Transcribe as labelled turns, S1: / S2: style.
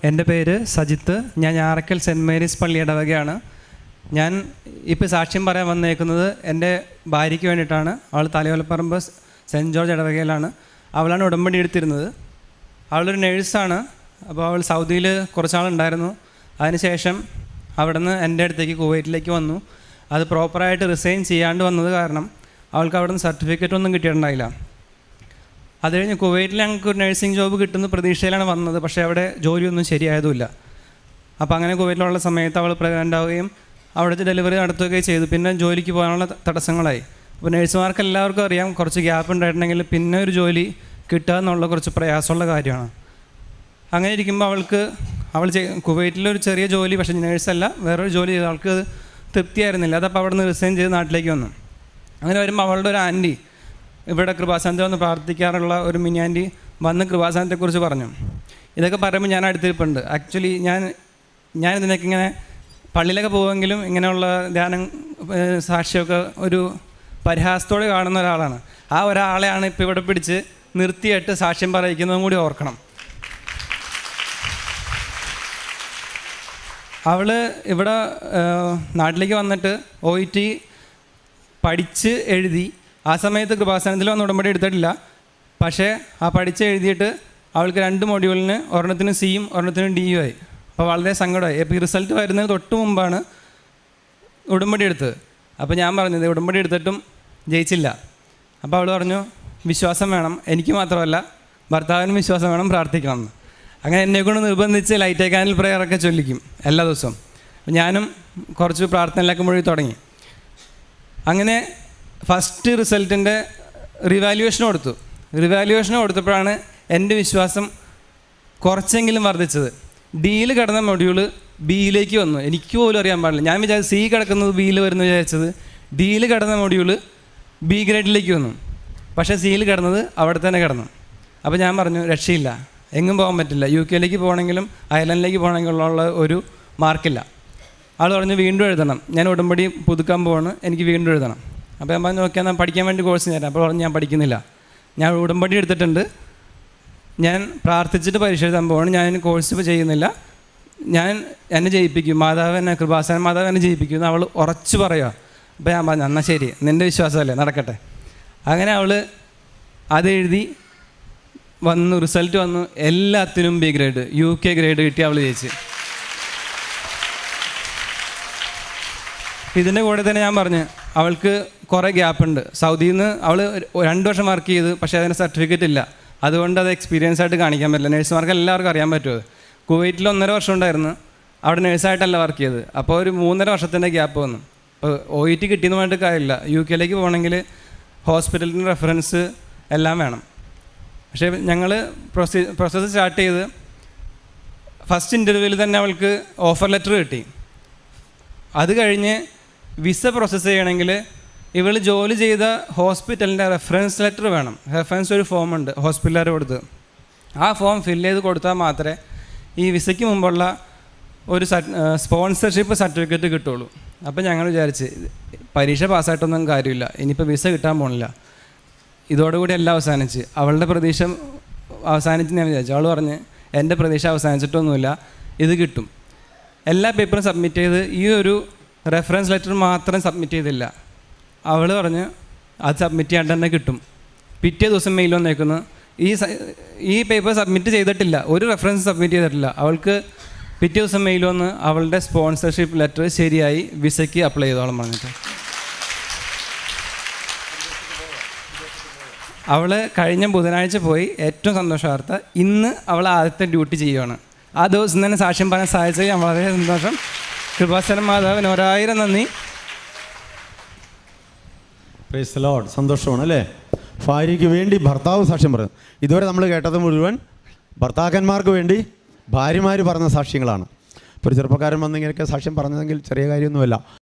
S1: എൻ്റെ പേര് സജിത്ത് ഞാൻ ഞാറക്കൽ സെൻറ്റ് മേരീസ് പള്ളി ഇടവകയാണ് ഞാൻ ഇപ്പോൾ സാക്ഷ്യം പറയാൻ വന്നേക്കുന്നത് എൻ്റെ ഭാര്യയ്ക്ക് വേണ്ടിയിട്ടാണ് അവൾ തലയോലപ്പറമ്പ് സെൻറ്റ് ജോർജ് ഇടവകയിലാണ് അവളാണ് ഉടമ്പടി എടുത്തിരുന്നത് അവളൊരു നേഴ്സാണ് അപ്പോൾ അവൾ സൗദിയിൽ കുറച്ചാളുണ്ടായിരുന്നു അതിനുശേഷം അവിടെ നിന്ന് എൻ്റെ അടുത്തേക്ക് കുവൈറ്റിലേക്ക് വന്നു അത് പ്രോപ്പറായിട്ട് റിസൈൻ ചെയ്യാണ്ട് വന്നത് കാരണം അവൾക്ക് അവിടെ നിന്ന് സർട്ടിഫിക്കറ്റ് ഒന്നും കിട്ടിയിട്ടുണ്ടായില്ല അത് കഴിഞ്ഞ് കുവൈറ്റിൽ ഞങ്ങൾക്ക് ഒരു നഴ്സിംഗ് ജോബ് കിട്ടുന്ന പ്രതീക്ഷയിലാണ് വന്നത് പക്ഷേ അവിടെ ജോലിയൊന്നും ശരിയായതുമില്ല അപ്പോൾ അങ്ങനെ കുവൈറ്റിലുള്ള സമയത്ത് അവൾ പ്രഗ്നൻ്റ് ആവുകയും അവിടുത്തെ ഡെലിവറി നടത്തുകയും ചെയ്തു പിന്നെ ജോലിക്ക് പോകാനുള്ള ത- തടസ്സങ്ങളായി അപ്പോൾ നഴ്സുമാർക്ക് എല്ലാവർക്കും അറിയാം കുറച്ച് ഗ്യാപ്പ് ഉണ്ടായിട്ടുണ്ടെങ്കിൽ പിന്നെ ഒരു ജോലി കിട്ടുക എന്നുള്ള കുറച്ച് പ്രയാസമുള്ള കാര്യമാണ് അങ്ങനെ ഇരിക്കുമ്പോൾ അവൾക്ക് അവൾ ചെയ്- കുവൈറ്റിലൊരു ചെറിയ ജോലി പക്ഷേ നേഴ്സല്ല വേറൊരു ജോലി ചെയ്ത് അവൾക്ക് അത് തൃപ്തിയായിരുന്നില്ല അതപ്പോൾ അവിടെ നിന്ന് റിസൈൻ ചെയ്ത് നാട്ടിലേക്ക് വന്നു അങ്ങനെ വരുമ്പോൾ അവളുടെ ഒരു ആൻറ്റി ഇവിടെ കൃപാസനത്തിൽ വന്ന് പ്രാർത്ഥിക്കാറുള്ള ഒരു മിനി ആൻറ്റി വന്ന് കൃപാസനത്തെക്കുറിച്ച് പറഞ്ഞു ഇതൊക്കെ പറയുമ്പോൾ ഞാൻ അടുത്തിരിപ്പുണ്ട് ആക്ച്വലി ഞാൻ ഞാൻ ഇതിനൊക്കെ ഇങ്ങനെ പള്ളിയിലൊക്കെ പോവുമെങ്കിലും ഇങ്ങനെയുള്ള ധ്യാനം ഏഹ്, സാക്ഷിയൊക്കെ ഒരു പരിഹാസത്തോടെ കാണുന്ന ഒരാളാണ് ആ ഒരാളെയാണ് ഇപ്പോൾ ഇവിടെ പിടിച്ച് നിർത്തിയിട്ട് സാക്ഷ്യം പറയിക്കുന്നതും കൂടി ഓർക്കണം അവൾ ഇവിടെ ഏഹ്, നാട്ടിലേക്ക് വന്നിട്ട് ഒ ഇ ടി പഠിച്ച് എഴുതി ആ സമയത്ത് കൃപാസനത്തിൽ വന്ന് ഉടമ്പടി എടുത്തിട്ടില്ല പക്ഷേ ആ പഠിച്ച് എഴുതിയിട്ട് അവൾക്ക് രണ്ട് മൊഡ്യൂളിന് ഒരെണ്ണത്തിന് സിയും ഒരെണ്ണത്തിന് ഡിയും ആയി അപ്പോൾ വളരെ സങ്കടമായി അപ്പോൾ ഈ റിസൾട്ട് വരുന്നതിന് തൊട്ട് മുമ്പാണ് ഉടമ്പടി എടുത്തത് അപ്പോൾ ഞാൻ പറഞ്ഞത് ഉടമ്പടി എടുത്തിട്ടും ജയിച്ചില്ല അപ്പോൾ അവൾ പറഞ്ഞു വിശ്വാസം വേണം എനിക്ക് മാത്രമല്ല ഭർത്താവിനും വിശ്വാസം വേണം പ്രാർത്ഥിക്കണം എന്ന് അങ്ങനെ എന്നെക്കൊണ്ട് നിർബന്ധിച്ച് ലൈറ്റ് കാനിൽ പ്രെയറൊക്കെ ചൊല്ലിക്കും എല്ലാ ദിവസവും അപ്പോൾ ഞാനും കുറച്ച് പ്രാർത്ഥനയിലൊക്കെ മുഴുകി തുടങ്ങി അങ്ങനെ ഫസ്റ്റ് റിസൾട്ടിൻ്റെ റിവാലുവേഷൻ കൊടുത്തു റിവാലുവേഷൻ കൊടുത്തപ്പോഴാണ് എൻ്റെ വിശ്വാസം കുറച്ചെങ്കിലും വർദ്ധിച്ചത് ഡിയിൽ കിടന്ന മൊഡ്യൂള് ബിയിലേക്ക് വന്നു എനിക്ക് പോലും അറിയാൻ പാടില്ല ഞാൻ വിചാരിച്ചു സി കിടക്കുന്നത് ബിയിൽ വരുന്നു വിചാരിച്ചത് ഡിയിൽ കിടന്ന മൊഡ്യൂള് ബി ഗ്രേഡിലേക്ക് വന്നു പക്ഷേ സിയിൽ കിടന്നത് അവിടെ തന്നെ കിടന്നു അപ്പോൾ ഞാൻ പറഞ്ഞു രക്ഷയില്ല എങ്ങും പോകാൻ പറ്റില്ല യു കെയിലേക്ക് പോകണമെങ്കിലും അയർലൻഡിലേക്ക് പോകണമെങ്കിലുള്ള ഒരു മാർക്കില്ല ആൾ പറഞ്ഞു വീണ്ടും എഴുതണം ഞാൻ ഉടമ്പടി പുതുക്കാൻ പോവാണ് എനിക്ക് വീണ്ടും എഴുതണം അപ്പോൾ ഞാൻ പറഞ്ഞു നോക്കിയാൽ ഞാൻ പഠിക്കാൻ വേണ്ടി കോഴ്സ് തരാം അപ്പോൾ പറഞ്ഞു ഞാൻ പഠിക്കുന്നില്ല ഞാൻ ഉടമ്പടി എടുത്തിട്ടുണ്ട് ഞാൻ പ്രാർത്ഥിച്ചിട്ട് പരീക്ഷ എഴുതാൻ പോവാണ് ഞാൻ ഇനി കോഴ്സ് ഇപ്പോൾ ചെയ്യുന്നില്ല ഞാൻ എന്നെ ജയിപ്പിക്കും മാതാവ് എന്നെ കൃപാസന മാതാവ് എന്നെ ജയിപ്പിക്കും എന്ന് അവൾ ഉറച്ചു പറയുക അപ്പോൾ ഞാൻ പറഞ്ഞു എന്നാൽ ശരി നിൻ്റെ വിശ്വാസമല്ലേ നടക്കട്ടെ അങ്ങനെ അവൾ അത് എഴുതി വന്നു റിസൾട്ട് വന്നു എല്ലാത്തിനും ബി ഗ്രേഡ് യു കെ ഗ്രേഡ് കിട്ടി അവൾ ജയിച്ച് ഇതിൻ്റെ കൂടെ തന്നെ ഞാൻ പറഞ്ഞു അവൾക്ക് കുറേ ഗ്യാപ്പ് ഉണ്ട് സൗദിയിൽ നിന്ന് അവൾ രണ്ട് വർഷം വർക്ക് ചെയ്തു പക്ഷേ അതിന് സർട്ടിഫിക്കറ്റ് ഇല്ല അതുകൊണ്ട് അത് എക്സ്പീരിയൻസ് ആയിട്ട് കാണിക്കാൻ പറ്റില്ല നഴ്സുമാർക്ക് എല്ലാവർക്കും അറിയാൻ പറ്റുമോ കുവൈറ്റിൽ ഒന്നര വർഷം ഉണ്ടായിരുന്നു അവിടെ നഴ്സായിട്ടല്ല വർക്ക് ചെയ്തത് അപ്പോൾ ഒരു മൂന്നര വർഷത്തിൻ്റെ ഗ്യാപ്പ് വന്നു അപ്പോൾ ഒ ഇ ടി കിട്ടിയെന്ന് പറഞ്ഞിട്ട് കാര്യമില്ല യു കെയിലേക്ക് പോകണമെങ്കിൽ ഹോസ്പിറ്റലിന് റെഫറൻസ് എല്ലാം വേണം പക്ഷേ ഞങ്ങൾ പ്രൊസീ പ്രോസസ്സ് സ്റ്റാർട്ട് ചെയ്ത് ഫസ്റ്റ് ഇൻ്റർവ്യൂവിൽ തന്നെ അവൾക്ക് ഓഫർ ലെറ്റർ കിട്ടി അത് കഴിഞ്ഞ് വിസ പ്രോസസ്സ് ചെയ്യണമെങ്കിൽ ഇവൾ ജോലി ചെയ്ത ഹോസ്പിറ്റലിൻ്റെ റെഫറൻസ് ലെറ്റർ വേണം റെഫറൻസ് ഒരു ഫോം ഉണ്ട് ഹോസ്പിറ്റലുകാർ കൊടുത്ത് ആ ഫോം ഫില്ല് ചെയ്ത് കൊടുത്താൽ മാത്രമേ ഈ വിസയ്ക്ക് മുമ്പുള്ള ഒരു സ്പോൺസർഷിപ്പ് സർട്ടിഫിക്കറ്റ് കിട്ടുള്ളൂ അപ്പോൾ ഞങ്ങൾ വിചാരിച്ച് പരീക്ഷ പാസ്സായിട്ടൊന്നും കാര്യമില്ല ഇനിയിപ്പോൾ വിസ കിട്ടാൻ പോണില്ല ഇതോടുകൂടി എല്ലാം അവസാനിച്ച് അവളുടെ പ്രതീക്ഷ അവസാനിച്ച് ഞാൻ വിചാരിച്ചു അവൾ പറഞ്ഞ് എൻ്റെ പ്രതീക്ഷ അവസാനിച്ചിട്ടൊന്നുമില്ല ഇത് കിട്ടും എല്ലാ പേപ്പറും സബ്മിറ്റ് ചെയ്ത് ഈ ഒരു റെഫറൻസ് ലെറ്റർ മാത്രം സബ്മിറ്റ് ചെയ്തില്ല അവൾ പറഞ്ഞ് അത് സബ്മിറ്റ് ചെയ്യാണ്ട് തന്നെ കിട്ടും പിറ്റേ ദിവസം മെയിൽ വന്നേക്കുന്നു ഈ സ- ഈ പേപ്പർ സബ്മിറ്റ് ചെയ്തിട്ടില്ല ഒരു റെഫറൻസ് സബ്മിറ്റ് ചെയ്തിട്ടില്ല അവൾക്ക് പിറ്റേ ദിവസം മെയിൽ വന്ന് അവളുടെ സ്പോൺസർഷിപ്പ് ലെറ്റർ ശരിയായി വിസയ്ക്ക് അപ്ലൈ ചെയ്തോളം പറഞ്ഞിട്ട് അവൾ കഴിഞ്ഞ ബുധനാഴ്ച പോയി ഏറ്റവും സന്തോഷ വാർത്ത ഇന്ന് അവൾ ആദ്യത്തെ ഡ്യൂട്ടി ചെയ്യുകയാണ് ആ ദിവസം തന്നെ സാക്ഷ്യം പറയാൻ സാധിച്ചത് ഞാൻ വളരെ സന്തോഷം കൃപാസനം മാതാവിന് ഒരായിരം നന്ദി
S2: പ്രൈസ് ലോഡ് സന്തോഷമാണ് അല്ലേ ഭാര്യയ്ക്ക് വേണ്ടി ഭർത്താവ് സാക്ഷ്യം പറഞ്ഞു ഇതുവരെ നമ്മൾ കേട്ടത് മുഴുവൻ ഭർത്താക്കന്മാർക്ക് വേണ്ടി ഭാര്യമാർ പറഞ്ഞ സാക്ഷ്യങ്ങളാണ് ഇപ്പോൾ ഒരു ചെറുപ്പക്കാരൻ വന്ന് ഇങ്ങനെയൊക്കെ സാക്ഷ്യം പറഞ്ഞതെങ്കിൽ ചെറിയ കാര്യമൊന്നുമല്ല